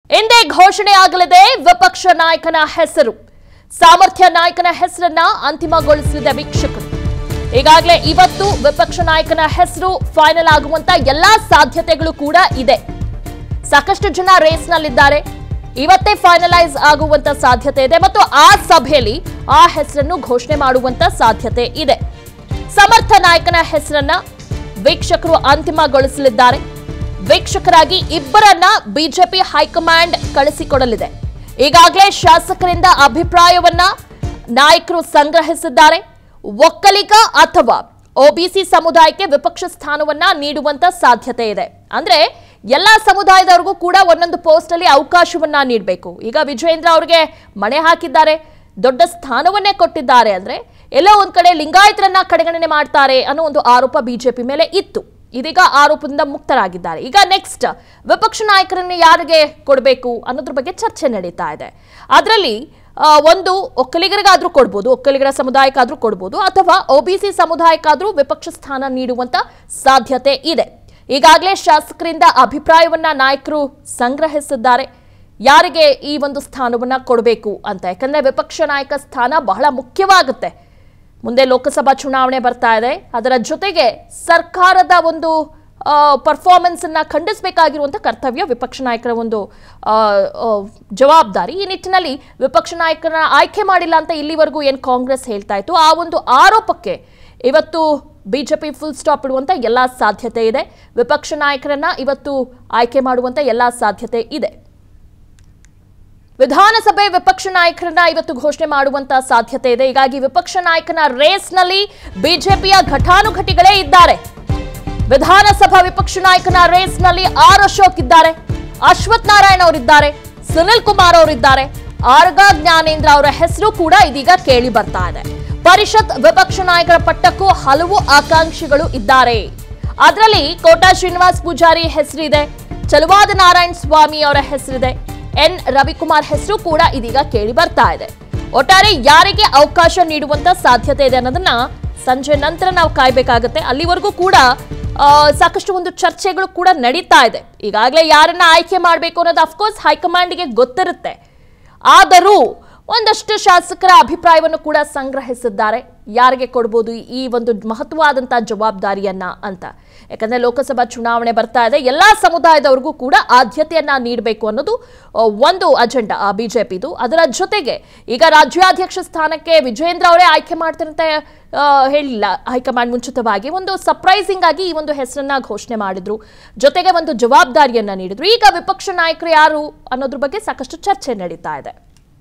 ಎಂದೇ ಘೋಷಣೆ ಆಗಲಿದೆ ವಿಪಕ್ಷ ನಾಯಕನ ಹೆಸರು ಸಾಮರ್ಥ್ಯ ನಾಯಕನ ಹೆಸರನ್ನ ಅಂತಿಮಗೊಳಿಸಲಿದೆ ವೀಕ್ಷಕರು ಈಗಾಗಲೇ ಇವತ್ತು ವಿಪಕ್ಷ ನಾಯಕನ ಹೆಸರು ಫೈನಲ್ ಆಗುವಂತ ಎಲ್ಲಾ ಸಾಧ್ಯತೆಗಳು ಕೂಡ ಇದೆ ಸಾಕಷ್ಟು ಜನ ರೇಸ್ನಲ್ಲಿದ್ದಾರೆ ಇವತ್ತೇ ಫೈನಲೈಸ್ ಆಗುವಂತ ಸಾಧ್ಯತೆ ಇದೆ ಮತ್ತು ಆ ಸಭೆಯಲ್ಲಿ ಆ ಹೆಸರನ್ನು ಘೋಷಣೆ ಮಾಡುವಂತ ಸಾಧ್ಯತೆ ಇದೆ ಸಮರ್ಥ ನಾಯಕನ ಹೆಸರನ್ನ ವೀಕ್ಷಕರು ಅಂತಿಮಗೊಳಿಸಲಿದ್ದಾರೆ ವೀಕ್ಷಕರಾಗಿ ಇಬ್ಬರನ್ನ ಬಿಜೆಪಿ ಹೈಕಮಾಂಡ್ ಕಳಿಸಿಕೊಡಲಿದೆ ಈಗಾಗಲೇ ಶಾಸಕರಿಂದ ಅಭಿಪ್ರಾಯವನ್ನ ನಾಯಕರು ಸಂಗ್ರಹಿಸಿದ್ದಾರೆ ಒಕ್ಕಲಿಗ ಅಥವಾ ಒಬಿಸಿ ಸಮುದಾಯಕ್ಕೆ ವಿಪಕ್ಷ ಸ್ಥಾನವನ್ನ ನೀಡುವಂತ ಸಾಧ್ಯತೆ ಇದೆ ಅಂದ್ರೆ ಎಲ್ಲಾ ಸಮುದಾಯದವರಿಗೂ ಕೂಡ ಒಂದೊಂದು ಪೋಸ್ಟ್ ಅಲ್ಲಿ ಅವಕಾಶವನ್ನ ನೀಡಬೇಕು ಈಗ ವಿಜಯೇಂದ್ರ ಅವ್ರಿಗೆ ಮಣೆ ಹಾಕಿದ್ದಾರೆ ದೊಡ್ಡ ಸ್ಥಾನವನ್ನೇ ಕೊಟ್ಟಿದ್ದಾರೆ ಅಂದ್ರೆ ಎಲ್ಲೋ ಒಂದ್ ಕಡೆ ಲಿಂಗಾಯತರನ್ನ ಕಡೆಗಣನೆ ಮಾಡ್ತಾರೆ ಅನ್ನೋ ಒಂದು ಆರೋಪ ಬಿಜೆಪಿ ಮೇಲೆ ಇತ್ತು ಇದೀಗ ಆರೋಪದಿಂದ ಮುಕ್ತರಾಗಿದ್ದಾರೆ ಈಗ ನೆಕ್ಸ್ಟ್ ವಿಪಕ್ಷ ನಾಯಕರನ್ನ ಯಾರಿಗೆ ಕೊಡಬೇಕು ಅನ್ನೋದ್ರ ಬಗ್ಗೆ ಚರ್ಚೆ ನಡೀತಾ ಇದೆ ಅದರಲ್ಲಿ ಒಂದು ಒಕ್ಕಲಿಗರಿಗಾದ್ರೂ ಕೊಡ್ಬೋದು ಒಕ್ಕಲಿಗರ ಸಮುದಾಯಕ್ಕಾದ್ರೂ ಕೊಡ್ಬೋದು ಅಥವಾ ಒಬಿಸಿ ಸಮುದಾಯಕ್ಕಾದ್ರೂ ವಿಪಕ್ಷ ಸ್ಥಾನ ನೀಡುವಂತ ಸಾಧ್ಯತೆ ಇದೆ ಈಗಾಗಲೇ ಶಾಸಕರಿಂದ ಅಭಿಪ್ರಾಯವನ್ನ ನಾಯಕರು ಸಂಗ್ರಹಿಸಿದ್ದಾರೆ ಯಾರಿಗೆ ಈ ಒಂದು ಸ್ಥಾನವನ್ನ ಕೊಡಬೇಕು ಅಂತ ಯಾಕಂದ್ರೆ ವಿಪಕ್ಷ ನಾಯಕ ಸ್ಥಾನ ಬಹಳ ಮುಖ್ಯವಾಗುತ್ತೆ ಮುಂದೆ ಲೋಕಸಭಾ ಚುನಾವಣೆ ಬರ್ತಾ ಇದೆ ಅದರ ಜೊತೆಗೆ ಸರ್ಕಾರದ ಒಂದು ಪರ್ಫಾರ್ಮೆನ್ಸ್ ಅನ್ನ ಖಂಡಿಸಬೇಕಾಗಿರುವಂತ ಕರ್ತವ್ಯ ವಿಪಕ್ಷ ನಾಯಕರ ಒಂದು ಆ, ಆ, ಜವಾಬ್ದಾರಿ ಈ ನಿಟ್ಟಿನಲ್ಲಿ ವಿಪಕ್ಷ ನಾಯಕರನ್ನ ಆಯ್ಕೆ ಮಾಡಿಲ್ಲ ಅಂತ ಇಲ್ಲಿವರೆಗೂ ಏನು ಕಾಂಗ್ರೆಸ್ ಹೇಳ್ತಾ ಇತ್ತು ಆ ಒಂದು ಆರೋಪಕ್ಕೆ ಇವತ್ತು ಬಿಜೆಪಿ ಫುಲ್ ಸ್ಟಾಪ್ ಇಡುವಂತ ಎಲ್ಲಾ ಸಾಧ್ಯತೆ ಇದೆ ವಿಪಕ್ಷ ನಾಯಕರನ್ನ ಇವತ್ತು ಆಯ್ಕೆ ಮಾಡುವಂತ ಎಲ್ಲಾ ಸಾಧ್ಯತೆ ಇದೆ ವಿಧಾನಸಭೆ ವಿಪಕ್ಷ ನಾಯಕರನ್ನ ಇವತ್ತು ಘೋಷಣೆ ಮಾಡುವಂತ ಸಾಧ್ಯತೆ ಇದೆ ಹೀಗಾಗಿ ವಿಪಕ್ಷ ನಾಯಕನ ರೇಸ್ನಲ್ಲಿ ಬಿಜೆಪಿಯ ಘಟಾನುಘಟಿಗಳೇ ಇದ್ದಾರೆ ವಿಧಾನಸಭಾ ವಿಪಕ್ಷ ನಾಯಕನ ರೇಸ್ನಲ್ಲಿ ಆರ್ ಅಶೋಕ್ ಇದ್ದಾರೆ ಅಶ್ವಥ್ ನಾರಾಯಣ ಅವರಿದ್ದಾರೆ ಸುನಿಲ್ ಕುಮಾರ್ ಅವರಿದ್ದಾರೆ ಆರ್ಗ ಜ್ಞಾನೇಂದ್ರ ಅವರ ಹೆಸರು ಕೂಡ ಇದೀಗ ಕೇಳಿ ಬರ್ತಾ ಇದೆ ಪರಿಷತ್ ವಿಪಕ್ಷ ನಾಯಕರ ಪಟ್ಟಕ್ಕೂ ಹಲವು ಆಕಾಂಕ್ಷಿಗಳು ಇದ್ದಾರೆ ಅದರಲ್ಲಿ ಕೋಟಾ ಶ್ರೀನಿವಾಸ್ ಪೂಜಾರಿ ಹೆಸರಿದೆ ಚಲುವಾದ ನಾರಾಯಣ ಸ್ವಾಮಿ ಅವರ ಹೆಸರಿದೆ ಎನ್ ರವಿಕುಮಾರ್ ಹೆಸರು ಕೂಡ ಇದೀಗ ಕೇಳಿ ಬರ್ತಾ ಇದೆ ಒಟ್ಟಾರೆ ಯಾರಿಗೆ ಅವಕಾಶ ನೀಡುವಂತ ಸಾಧ್ಯತೆ ಇದೆ ಅನ್ನೋದನ್ನ ಸಂಜೆ ನಂತರ ನಾವು ಕಾಯ್ಬೇಕಾಗತ್ತೆ ಅಲ್ಲಿವರೆಗೂ ಕೂಡ ಆ, ಸಾಕಷ್ಟು ಒಂದು ಚರ್ಚೆಗಳು ಕೂಡ ನಡೀತಾ ಇದೆ ಈಗಾಗಲೇ ಯಾರನ್ನ ಆಯ್ಕೆ ಮಾಡಬೇಕು ಅನ್ನೋದು ಅಫ್ಕೋರ್ಸ್ ಹೈಕಮಾಂಡ್ಗೆ ಗೊತ್ತಿರುತ್ತೆ ಆದರೂ ಒಂದಷ್ಟು ಶಾಸಕರ ಅಭಿಪ್ರಾಯವನ್ನು ಕೂಡ ಸಂಗ್ರಹಿಸಿದ್ದಾರೆ ಯಾರಿಗೆ ಕೊಡ್ಬೋದು ಈ ಒಂದು ಮಹತ್ವವಾದಂತಹ ಜವಾಬ್ದಾರಿಯನ್ನ ಅಂತ ಯಾಕಂದ್ರೆ ಲೋಕಸಭಾ ಚುನಾವಣೆ ಬರ್ತಾ ಇದೆ ಎಲ್ಲಾ ಸಮುದಾಯದವ್ರಿಗೂ ಕೂಡ ಆದ್ಯತೆಯನ್ನ ನೀಡಬೇಕು ಅನ್ನೋದು ಆ, ಒಂದು ಅಜೆಂಡಾ ಆ ಬಿಜೆಪಿದು ಅದರ ಜೊತೆಗೆ ಈಗ ರಾಜ್ಯಾಧ್ಯಕ್ಷ ಸ್ಥಾನಕ್ಕೆ ವಿಜೇಂದ್ರ ಅವರೇ ಆಯ್ಕೆ ಮಾಡ್ತಾರಂತೆ ಆ, ಹೇಳಿಲ್ಲ ಹೈಕಮಾಂಡ್ ಮುಂಚಿತವಾಗಿ ಒಂದು ಸರ್ಪ್ರೈಸಿಂಗ್ ಆಗಿ ಈ ಒಂದು ಹೆಸರನ್ನ ಘೋಷಣೆ ಮಾಡಿದ್ರು ಜೊತೆಗೆ ಒಂದು ಜವಾಬ್ದಾರಿಯನ್ನ ನೀಡಿದ್ರು ಈಗ ವಿಪಕ್ಷ ನಾಯಕರು ಯಾರು ಅನ್ನೋದ್ರ ಬಗ್ಗೆ ಸಾಕಷ್ಟು ಚರ್ಚೆ ನಡೀತಾ ಇದೆ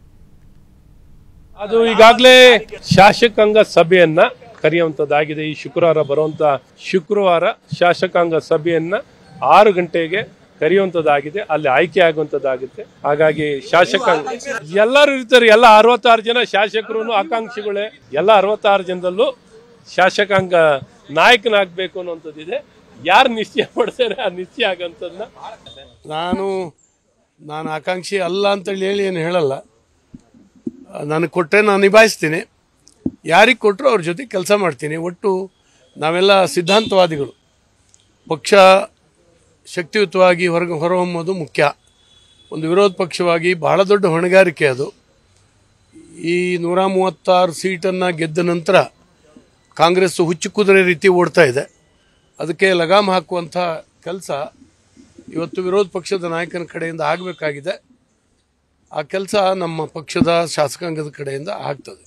ಅದು ಈಗಾಗಲೇ ಶಾಸಕಾಂಗ ಸಭೆಯನ್ನ ಕರೆಯುವಂತದ್ದಾಗಿದೆ ಈ ಶುಕ್ರವಾರ ಬರುವಂತ ಶುಕ್ರವಾರ ಶಾಸಕಾಂಗ ಸಭೆಯನ್ನ ಆರು ಗಂಟೆಗೆ ಕರೆಯುವಂತದ್ದಾಗಿದೆ ಅಲ್ಲಿ ಆಯ್ಕೆ ಆಗುವಂತದ್ದಾಗುತ್ತೆ ಹಾಗಾಗಿ ಶಾಸಕಾಂಗ ಎಲ್ಲರೂ ಇರ್ತಾರೆ ಎಲ್ಲ ಅರವತ್ತಾರು ಜನ ಶಾಸಕರು ಆಕಾಂಕ್ಷಿಗಳೇ ಎಲ್ಲ ಅರವತ್ತಾರು ಜನದಲ್ಲೂ ಶಾಸಕಾಂಗ ನಾಯಕನಾಗಬೇಕು ಅನ್ನುವಂಥದ್ದಿದೆ ಯಾರು ನಿಶ್ಚಯ ಮಾಡ್ತಾರೆ ಆ ನಿಶ್ಚಯ ಆಗಂತದನ್ನ ನಾನು ನಾನು ಆಕಾಂಕ್ಷಿ ಅಲ್ಲ ಅಂತೇಳಿ ಹೇಳಿ ಏನು ಹೇಳಲ್ಲ ನನಗೆ ಕೊಟ್ಟರೆ ನಾನು ನಿಭಾಯಿಸ್ತೀನಿ ಯಾರಿಗೆ ಕೊಟ್ಟರು ಅವ್ರ ಜೊತೆ ಕೆಲಸ ಮಾಡ್ತೀನಿ ಒಟ್ಟು ನಾವೆಲ್ಲ ಸಿದ್ಧಾಂತವಾದಿಗಳು ಪಕ್ಷ ಶಕ್ತಿಯುತವಾಗಿ ಹೊರಗೆ ಹೊರಹೊಮ್ಮೋದು ಮುಖ್ಯ ಒಂದು ವಿರೋಧ ಪಕ್ಷವಾಗಿ ಬಹಳ ದೊಡ್ಡ ಹೊಣೆಗಾರಿಕೆ ಅದು ಈ ನೂರ ಮೂವತ್ತಾರು ಸೀಟನ್ನು ಗೆದ್ದ ನಂತರ ಕಾಂಗ್ರೆಸ್ ಹುಚ್ಚು ಕುದುರೆ ರೀತಿ ಓಡ್ತಾ ಇದೆ ಅದಕ್ಕೆ ಲಗಾಮ್ ಹಾಕುವಂಥ ಕೆಲಸ ಇವತ್ತು ವಿರೋಧ ಪಕ್ಷದ ನಾಯಕನ ಕಡೆಯಿಂದ ಆಗಬೇಕಾಗಿದೆ ಆ ಕೆಲಸ ನಮ್ಮ ಪಕ್ಷದ ಶಾಸಕಾಂಗದ ಕಡೆಯಿಂದ ಆಗ್ತದೆ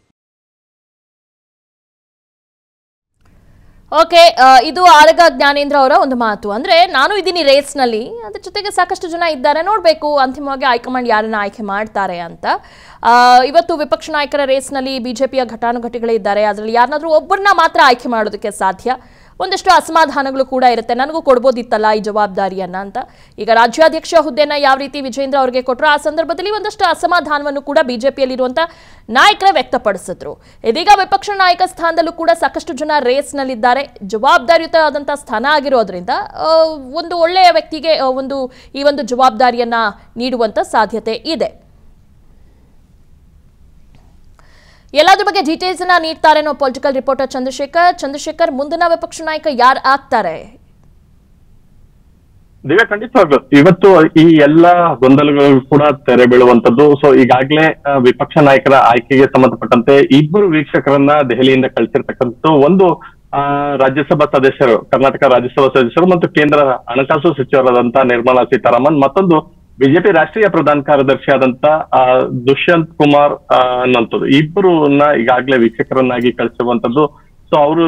ಓಕೆ ಆ, ಇದು ಆರಗ ಜ್ಞಾನೇಂದ್ರ ಅವರ ಒಂದು ಮಾತು ಅಂದ್ರೆ ನಾನು ಇದ್ದೀನಿ ರೇಸ್ನಲ್ಲಿ ಅದ್ರ ಜೊತೆಗೆ ಸಾಕಷ್ಟು ಜನ ಇದ್ದಾರೆ ನೋಡಬೇಕು ಅಂತಿಮವಾಗಿ ಹೈಕಮಾಂಡ್ ಯಾರನ್ನ ಆಯ್ಕೆ ಮಾಡ್ತಾರೆ ಅಂತ ಆ, ಇವತ್ತು ವಿಪಕ್ಷ ನಾಯಕರ ರೇಸ್ನಲ್ಲಿ ಬಿಜೆಪಿಯ ಘಟಾನುಘಟಿಗಳೇ ಇದ್ದಾರೆ ಅದರಲ್ಲಿ ಯಾರನ್ನಾದ್ರೂ ಒಬ್ಬರನ್ನ ಮಾತ್ರ ಆಯ್ಕೆ ಮಾಡೋದಕ್ಕೆ ಸಾಧ್ಯ ಒಂದಷ್ಟು ಅಸಮಾಧಾನಗಳು ಕೂಡ ಇರುತ್ತೆ ನನಗೂ ಕೊಡ್ಬೋದಿತ್ತಲ್ಲ ಈ ಜವಾಬ್ದಾರಿಯನ್ನ ಅಂತ ಈಗ ರಾಜ್ಯಾಧ್ಯಕ್ಷ ಹುದ್ದೆನ ಯಾವ ರೀತಿ ವಿಜೇಂದ್ರ ಅವರಿಗೆ ಕೊಟ್ಟರು ಆ ಸಂದರ್ಭದಲ್ಲಿ ಒಂದಷ್ಟು ಅಸಮಾಧಾನವನ್ನು ಕೂಡ ಬಿಜೆಪಿಯಲ್ಲಿರುವಂತ ನಾಯಕರೇ ವ್ಯಕ್ತಪಡಿಸಿದ್ರು ಇದೀಗ ವಿಪಕ್ಷ ನಾಯಕ ಸ್ಥಾನದಲ್ಲೂ ಕೂಡ ಸಾಕಷ್ಟು ಜನ ರೇಸ್ನಲ್ಲಿದ್ದಾರೆ ಜವಾಬ್ದಾರಿಯುತವಾದಂತಹ ಸ್ಥಾನ ಆಗಿರೋದ್ರಿಂದ ಆ, ಒಂದು ಒಳ್ಳೆಯ ವ್ಯಕ್ತಿಗೆ ಆ, ಒಂದು ಈ ಒಂದು ಜವಾಬ್ದಾರಿಯನ್ನ ನೀಡುವಂತ ಸಾಧ್ಯತೆ ಇದೆ ಎಲ್ಲದ್ರ ಬಗ್ಗೆ ಡೀಟೇಲ್ಸ್ ಅನ್ನ ನೀಡ್ತಾರೆ ನಾವು ಪೊಲಿಟಿಕಲ್ ರಿಪೋರ್ಟರ್ ಚಂದ್ರಶೇಖರ್ ಚಂದ್ರಶೇಖರ್ ಮುಂದಿನ ವಿಪಕ್ಷ ನಾಯಕ ಯಾರು ಆಗ್ತಾರೆ ದಿವ್ಯಾ ಖಂಡಿತವಾಗ್ಲು ಇವತ್ತು ಈ ಎಲ್ಲಾ ಗೊಂದಲಗಳು ಕೂಡ ತೆರೆ ಬೀಳುವಂತದ್ದು ಸೊ ಈಗಾಗಲೇ ಆ, ವಿಪಕ್ಷ ನಾಯಕರ ಆಯ್ಕೆಗೆ ಸಂಬಂಧಪಟ್ಟಂತೆ ಇಬ್ಬರು ವೀಕ್ಷಕರನ್ನ ದೆಹಲಿಯಿಂದ ಕಳಿಸಿರ್ತಕ್ಕಂಥದ್ದು ಒಂದು ಆ, ರಾಜ್ಯಸಭಾ ಸದಸ್ಯರು ಕರ್ನಾಟಕ ರಾಜ್ಯಸಭಾ ಸದಸ್ಯರು ಮತ್ತು ಕೇಂದ್ರ ಹಣಕಾಸು ಸಚಿವರಾದಂತ ನಿರ್ಮಲಾ ಸೀತಾರಾಮನ್ ಮತ್ತೊಂದು ಬಿಜೆಪಿ ರಾಷ್ಟ್ರೀಯ ಪ್ರಧಾನ ಕಾರ್ಯದರ್ಶಿ ಆದಂತ ಆ, ದುಷ್ಯಂತ್ ಕುಮಾರ್ ಆ, ಅನ್ನುವಂಥದ್ದು ಇಬ್ಬರನ್ನ ಈಗಾಗಲೇ ವೀಕ್ಷಕರನ್ನಾಗಿ ಕಳಿಸಿರುವಂತದ್ದು ಸೊ ಅವರು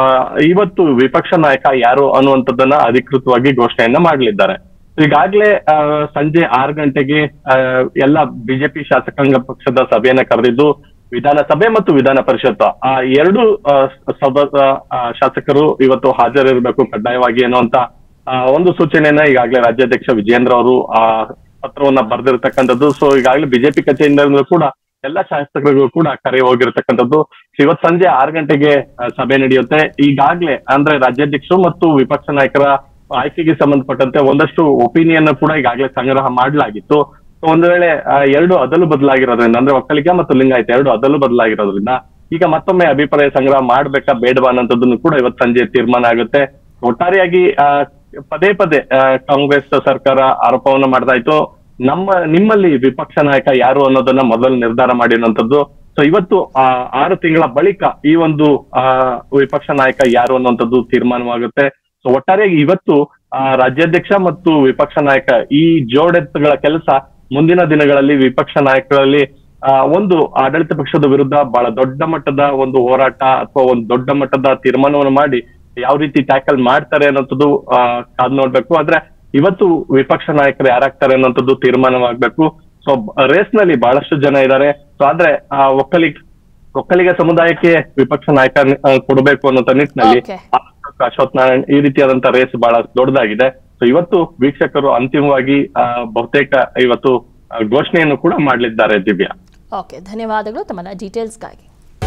ಇವತ್ತು ವಿಪಕ್ಷ ನಾಯಕ ಯಾರು ಅನ್ನುವಂಥದ್ದನ್ನ ಅಧಿಕೃತವಾಗಿ ಘೋಷಣೆಯನ್ನ ಮಾಡಲಿದ್ದಾರೆ ಈಗಾಗಲೇ ಆ, ಸಂಜೆ ಆರು ಗಂಟೆಗೆ ಆ, ಎಲ್ಲ ಬಿಜೆಪಿ ಶಾಸಕಾಂಗ ಪಕ್ಷದ ಸಭೆಯನ್ನ ಕರೆದಿದ್ದು ವಿಧಾನಸಭೆ ಮತ್ತು ವಿಧಾನ ಪರಿಷತ್ ಆ ಎರಡು ಆ, ಸಭಾ ಆ, ಶಾಸಕರು ಇವತ್ತು ಹಾಜರಿರಬೇಕು ಕಡ್ಡಾಯವಾಗಿ ಅನ್ನುವಂತ ಆ, ಒಂದು ಸೂಚನೆಯನ್ನ ಈಗಾಗಲೇ ರಾಜ್ಯಾಧ್ಯಕ್ಷ ವಿಜೇಂದ್ರ ಅವರು ಆ ಪತ್ರವನ್ನ ಬರೆದಿರ್ತಕ್ಕಂಥದ್ದು ಸೊ ಈಗಾಗಲೇ ಬಿಜೆಪಿ ಕಚೇರಿಯಿಂದ ಕೂಡ ಎಲ್ಲ ಶಾಸಕರಿಗೂ ಕೂಡ ಕರೆ ಹೋಗಿರ್ತಕ್ಕಂಥದ್ದು So ಇವತ್ತು ಸಂಜೆ ಆರು ಗಂಟೆಗೆ ಆ, ಸಭೆ ನಡೆಯುತ್ತೆ ಈಗಾಗಲೇ ಅಂದ್ರೆ ರಾಜ್ಯಾಧ್ಯಕ್ಷರು ಮತ್ತು ವಿಪಕ್ಷ ನಾಯಕರ ಆಯ್ಕೆಗೆ ಸಂಬಂಧಪಟ್ಟಂತೆ ಒಂದಷ್ಟು ಒಪಿನಿಯನ್ ಕೂಡ ಈಗಾಗಲೇ ಸಂಗ್ರಹ ಮಾಡಲಾಗಿತ್ತು So ಒಂದು ವೇಳೆ ಆ, ಎರಡು ಅದಲು ಬದಲಾಗಿರೋದ್ರಿಂದ ಅಂದ್ರೆ ಒಕ್ಕಲಿಗ ಮತ್ತು ಲಿಂಗಾಯತ ಎರಡು ಅದಲು ಬದಲಾಗಿರೋದ್ರಿಂದ ಈಗ ಮತ್ತೊಮ್ಮೆ ಅಭಿಪ್ರಾಯ ಸಂಗ್ರಹ ಮಾಡ್ಬೇಕಾ ಬೇಡವಾ ಅನ್ನೋದನ್ನು ಕೂಡ ಇವತ್ತು ಸಂಜೆ ತೀರ್ಮಾನ ಆಗುತ್ತೆ ಒಟ್ಟಾರೆಯಾಗಿ ಆ, ಪದೇ ಪದೇ ಆ, ಕಾಂಗ್ರೆಸ್ ಸರ್ಕಾರ ಆರೋಪವನ್ನ ಮಾಡ್ತಾ ಇತ್ತು ನಮ್ಮ ನಿಮ್ಮಲ್ಲಿ ವಿಪಕ್ಷ ನಾಯಕ ಯಾರು ಅನ್ನೋದನ್ನ ಮೊದಲು ನಿರ್ಧಾರ ಮಾಡಿರುವಂತದ್ದು ಸೊ ಇವತ್ತು ಆ ಆರು ತಿಂಗಳ ಬಳಿಕ ಈ ಒಂದು ಆ ವಿಪಕ್ಷ ನಾಯಕ ಯಾರು ಅನ್ನುವಂಥದ್ದು ತೀರ್ಮಾನವಾಗುತ್ತೆ ಸೊ ಒಟ್ಟಾರೆಯಾಗಿ ಇವತ್ತು ಆ ರಾಜ್ಯಾಧ್ಯಕ್ಷ ಮತ್ತು ವಿಪಕ್ಷ ನಾಯಕ ಈ ಜೋಡೆತ್ತುಗಳ ಕೆಲಸ ಮುಂದಿನ ದಿನಗಳಲ್ಲಿ ವಿಪಕ್ಷ ನಾಯಕರಲ್ಲಿ ಆ, ಒಂದು ಆಡಳಿತ ಪಕ್ಷದ ವಿರುದ್ಧ ಬಹಳ ದೊಡ್ಡ ಮಟ್ಟದ ಒಂದು ಹೋರಾಟ ಅಥವಾ ಒಂದು ದೊಡ್ಡ ಮಟ್ಟದ ತೀರ್ಮಾನವನ್ನು ಮಾಡಿ ಯಾವ ರೀತಿ ಟ್ಯಾಕಲ್ ಮಾಡ್ತಾರೆ ಅನ್ನೋಂಥದ್ದು ಆ, ಕಾದ್ ನೋಡ್ಬೇಕು ಆದ್ರೆ ಇವತ್ತು ವಿಪಕ್ಷ ನಾಯಕರು ಯಾರಾಗ್ತಾರೆ ಅನ್ನೋಂಥದ್ದು ತೀರ್ಮಾನವಾಗ್ಬೇಕು ಸೊ ರೇಸ್ ನಲ್ಲಿ ಬಹಳಷ್ಟು ಜನ ಇದ್ದಾರೆ ಸೊ ಆದ್ರೆ ಆ ಒಕ್ಕಲಿಗ ಒಕ್ಕಲಿಗ ಸಮುದಾಯಕ್ಕೆ ವಿಪಕ್ಷ ನಾಯಕ ಆ, ಕೊಡಬೇಕು ಅನ್ನೋ ನಿಟ್ಟಿನಲ್ಲಿ Okay. ಅಶ್ವಥ್ ನಾರಾಯಣ್ ಈ ರೀತಿಯಾದಂತ ರೇಸ್ ಬಹಳ ದೊಡ್ಡದಾಗಿದೆ ಸೊ ಇವತ್ತು ವೀಕ್ಷಕರು ಅಂತಿಮವಾಗಿ ಆ, ಬಹುತೇಕ ಇವತ್ತು ಆ, ಘೋಷಣೆಯನ್ನು ಕೂಡ ಮಾಡಲಿದ್ದಾರೆ ದಿವ್ಯಾ ಓಕೆ ಧನ್ಯವಾದಗಳು ತಮ್ಮ ಡೀಟೇಲ್ಸ್ಗಾಗಿ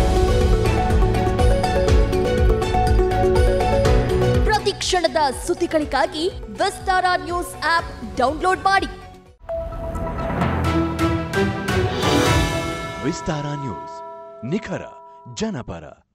ಪ್ರತಿ ಕ್ಷಣದ ಸುದ್ದಿಗಳಿಗಾಗಿ ವಿಸ್ತಾರ ನ್ಯೂಸ್ ಆಪ್ ಡೌನ್ಲೋಡ್ ಮಾಡಿ ವಿಸ್ತಾರ ನ್ಯೂಸ್ ನಿಖರ ಜನಪರ